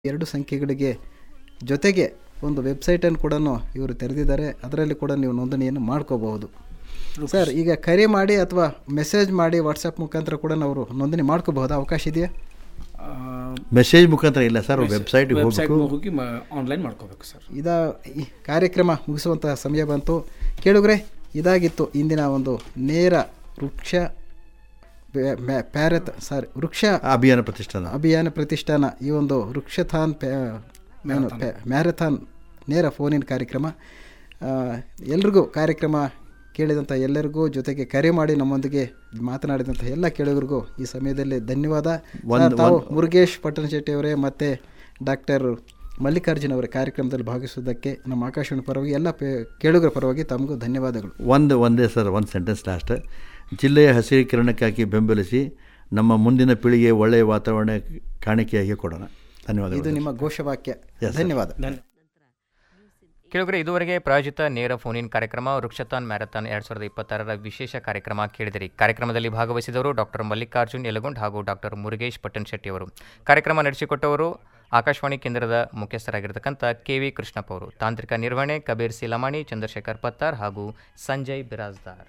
ಎರಡು ಸಂಖ್ಯೆಗಳಿಗೆ ಜೊತೆಗೆ ಒಂದು ವೆಬ್ಸೈಟನ್ನು ಕೂಡ ಇವರು ತೆರೆದಿದ್ದಾರೆ ಅದರಲ್ಲಿ ಕೂಡ ನೀವು ನೋಂದಣಿಯನ್ನು ಮಾಡ್ಕೋಬಹುದು ಸರ್ ಈಗ ಕರೆ ಮಾಡಿ ಅಥವಾ ಮೆಸೇಜ್ ಮಾಡಿ ವಾಟ್ಸಪ್ ಮುಖಾಂತರ ಕೂಡ ಅವರು ನೋಂದಣಿ ಮಾಡ್ಕೋಬಹುದಾ ಅವಕಾಶ ಇದೆಯಾ ಮೆಸೇಜ್ ಮುಖಾಂತರ ಇಲ್ಲ ಸರ್ ವೆಬ್ಸೈಟ್ಗೆ ವೆಬ್ಸೈಟ್ ಹೋಗ್ಬೇಕು ಹೋಗಿ ಆನ್ಲೈನ್ ಮಾಡ್ಕೋಬೇಕು ಸರ್ ಇದ ಈ ಕಾರ್ಯಕ್ರಮ ಮುಗಿಸುವಂತಹ ಸಮಯ ಬಂತು ಕೇಳುಗ್ರೆ ಇದಾಗಿತ್ತು ಇಂದಿನ ಒಂದು ನೇರ ವೃಕ್ಷ ಬ್ಯಾ- ಮ್ಯಾ- ಪ್ಯಾರತ್ ಸಾರಿ ವೃಕ್ಷ ಅಭಿಯಾನ ಪ್ರತಿಷ್ಠಾನ ಅಭಿಯಾನ ಪ್ರತಿಷ್ಠಾನ ಈ ಒಂದು ವೃಕ್ಷಥಾನ್ ಪ್ಯಾ- ಏನು, ಪ್ಯಾ- ಮ್ಯಾರಥಾನ್ ನೇರ ಫೋನಿನ ಕಾರ್ಯಕ್ರಮ ಆ, ಎಲ್ರಿಗೂ ಕಾರ್ಯಕ್ರಮ ಕೇಳಿದಂಥ ಎಲ್ಲರಿಗೂ ಜೊತೆಗೆ ಕರೆ ಮಾಡಿ ನಮ್ಮೊಂದಿಗೆ ಮಾತನಾಡಿದಂಥ ಎಲ್ಲ ಕೇಳುಗರಿಗೂ ಈ ಸಮಯದಲ್ಲಿ ಧನ್ಯವಾದ ಒಂದ್- ಸರ್, ತಾವು ಒಂದ್- ಮುರುಗೇಶ್ ಪಟ್ಟಣಶೆಟ್ಟಿ ಅವರೇ ಮತ್ತು ಡಾಕ್ಟರ್ ಮಲ್ಲಿಕಾರ್ಜುನ್ ಅವರ ಕಾರ್ಯಕ್ರಮದಲ್ಲಿ ಭಾಗವಹಿಸುವುದಕ್ಕೆ ನಮ್ಮ ಆಕಾಶವಾಣಿ ಪರವಾಗಿ ಎಲ್ಲ ಪೇ ಕೇಳುಗರ ಪರವಾಗಿ ತಮಗೂ ಧನ್ಯವಾದಗಳು ಒಂದು ಒಂದೇ ಸರ್ ಒಂದು ಸೆಂಟೆನ್ಸ್ ಲಾಸ್ಟ್ ಜಿಲ್ಲೆಯ ಹಸಿರೀಕರಣಕ್ಕಾಗಿ ಬೆಂಬಲಿಸಿ ನಮ್ಮ ಮುಂದಿನ ಪೀಳಿಗೆ ಒಳ್ಳೆಯ ವಾತಾವರಣ ಕಾಣಿಕೆಯಾಗಿ ಕೊಡೋಣ ಇದು ಧನ್ಯವಾದಗಳು ನಿಮ್ಮ ಘೋಷವಾಕ್ಯ Yes, sir. ಧನ್ಯವಾದ ಕೇಳಿದ್ರೆ ಇದುವರೆಗೆ ಪ್ರಾಯೋಜಿತ ನೇರ ಫೋನ್ ಇನ್ ಕಾರ್ಯಕ್ರಮ ವೃಕ್ಷತಾನ್ ಮ್ಯಾರಥಾನ್ ಎರಡ್ ಸಾವಿರದ ಇಪ್ಪತ್ತಾರರ ವಿಶೇಷ ಕಾರ್ಯಕ್ರಮ ಕೇಳಿದಿರಿ ಕಾರ್ಯಕ್ರಮದಲ್ಲಿ ಭಾಗವಹಿಸಿದವರು ಡಾಕ್ಟರ್ ಮಲ್ಲಿಕಾರ್ಜುನ್ ಯಲಗುಂಡ್ ಹಾಗೂ ಡಾಕ್ಟರ್ ಮುರುಗೇಶ್ ಪಟ್ಟಣ್ ಶೆಟ್ಟಿ ಅವರು ಕಾರ್ಯಕ್ರಮ ನಡೆಸಿಕೊಟ್ಟವರು ಆಕಾಶವಾಣಿ ಕೇಂದ್ರದ ಮುಖ್ಯಸ್ಥರಾಗಿರ್ತಕ್ಕಂಥ ಕೆ ವಿ ಕೃಷ್ಣಪ್ಪ ಅವರು ತಾಂತ್ರಿಕ ನಿರ್ವಹಣೆ ಕಬೀರ್ ಸಿಲಮಾಣಿ ಚಂದ್ರಶೇಖರ್ ಪತ್ತಾರ್ ಹಾಗೂ ಸಂಜಯ್ ಬಿರಾಜ್ದಾರ್